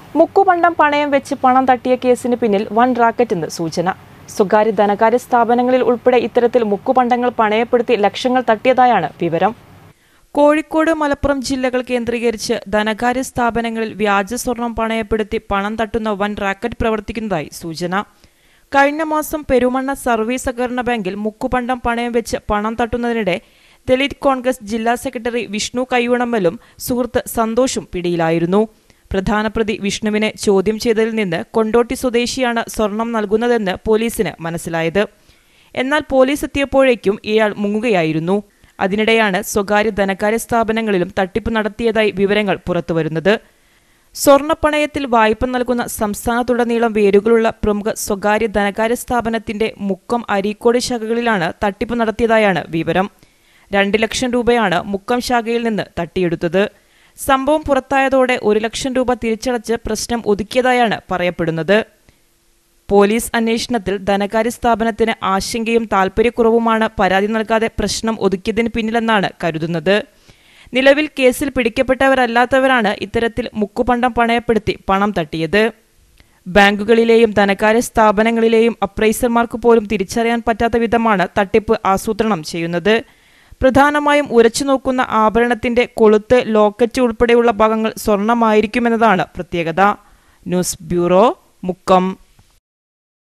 മുക്കുപണ്ടം പണയം വെച്ച് പണം തട്ടിയ കേസിന് പിന്നിൽ വൻ റാക്കറ്റെന്ന് സൂചന സ്വകാര്യ ധനകാര്യ സ്ഥാപനങ്ങളിൽ ഉൾപ്പെടെ ഇത്തരത്തിൽ മുക്കുപണ്ടങ്ങൾ പണയപ്പെടുത്തി ലക്ഷങ്ങൾ തട്ടിയതായാണ് വിവരം കോഴിക്കോട് മലപ്പുറം ജില്ലകൾ കേന്ദ്രീകരിച്ച് ധനകാര്യ സ്ഥാപനങ്ങളിൽ വ്യാജ സ്വർണം പണയപ്പെടുത്തി പണം തട്ടുന്ന വൻ റാക്കറ്റ് പ്രവർത്തിക്കുന്നതായി സൂചന കഴിഞ്ഞ മാസം പെരുമണ്ണ സർവീസ് സഹകരണ ബാങ്കിൽ മുക്കുപണ്ടം പണയം വെച്ച് പണം തട്ടുന്നതിനിടെ ദലിത് കോൺഗ്രസ് ജില്ലാ സെക്രട്ടറി വിഷ്ണു കയ്യുണമ്മലും സുഹൃത്ത് സന്തോഷും പിടിയിലായിരുന്നു പ്രധാന പ്രതി വിഷ്ണുവിനെ ചോദ്യം ചെയ്തതിൽ നിന്ന് കൊണ്ടോട്ടി സ്വദേശിയാണ് സ്വർണം നൽകുന്നതെന്ന് പോലീസിന് മനസ്സിലായത് എന്നാൽ പോലീസ് എത്തിയപ്പോഴേക്കും ഇയാൾ മുങ്ങുകയായിരുന്നു അതിനിടെയാണ് സ്വകാര്യ ധനകാര്യ സ്ഥാപനങ്ങളിലും തട്ടിപ്പ് നടത്തിയതായി വിവരങ്ങൾ പുറത്തുവരുന്നത് സ്വർണ്ണപ്പണയത്തിൽ വായ്പ നൽകുന്ന സംസ്ഥാനത്തുടനീളം വേരുകളുള്ള പ്രമുഖ സ്വകാര്യ ധനകാര്യ സ്ഥാപനത്തിന്റെ മുക്കം അരീക്കോട് ശാഖകളിലാണ് തട്ടിപ്പ് നടത്തിയതായാണ് വിവരം രണ്ട് ലക്ഷം രൂപയാണ് മുക്കം ശാഖയിൽ നിന്ന് തട്ടിയെടുത്തത് സംഭവം പുറത്തായതോടെ ഒരു ലക്ഷം രൂപ തിരിച്ചടച്ച് പ്രശ്നം ഒതുക്കിയതായാണ് പറയപ്പെടുന്നത് പോലീസ് അന്വേഷണത്തിൽ ധനകാര്യ സ്ഥാപനത്തിന് ആശങ്കയും താൽപര്യക്കുറവുമാണ് പരാതി നൽകാതെ പ്രശ്നം ഒതുക്കിയതിന് പിന്നിലെന്നാണ് കരുതുന്നത് നിലവിൽ കേസിൽ പിടിക്കപ്പെട്ടവരല്ലാത്തവരാണ് ഇത്തരത്തിൽ മുക്കുപണ്ടം പണയപ്പെടുത്തി പണം തട്ടിയത് ബാങ്കുകളിലെയും ധനകാര്യ സ്ഥാപനങ്ങളിലെയും അപ്രൈസർമാർക്ക് പോലും തിരിച്ചറിയാൻ പറ്റാത്ത വിധമാണ് തട്ടിപ്പ് ആസൂത്രണം ചെയ്യുന്നത് പ്രധാനമായും ഉരച്ചു നോക്കുന്ന ആഭരണത്തിന്റെ കൊളുത്ത് ലോക്കറ്റ് ഉൾപ്പെടെയുള്ള ഭാഗങ്ങൾ സ്വർണമായിരിക്കുമെന്നതാണ് പ്രത്യേകത ന്യൂസ് ബ്യൂറോ മുക്കം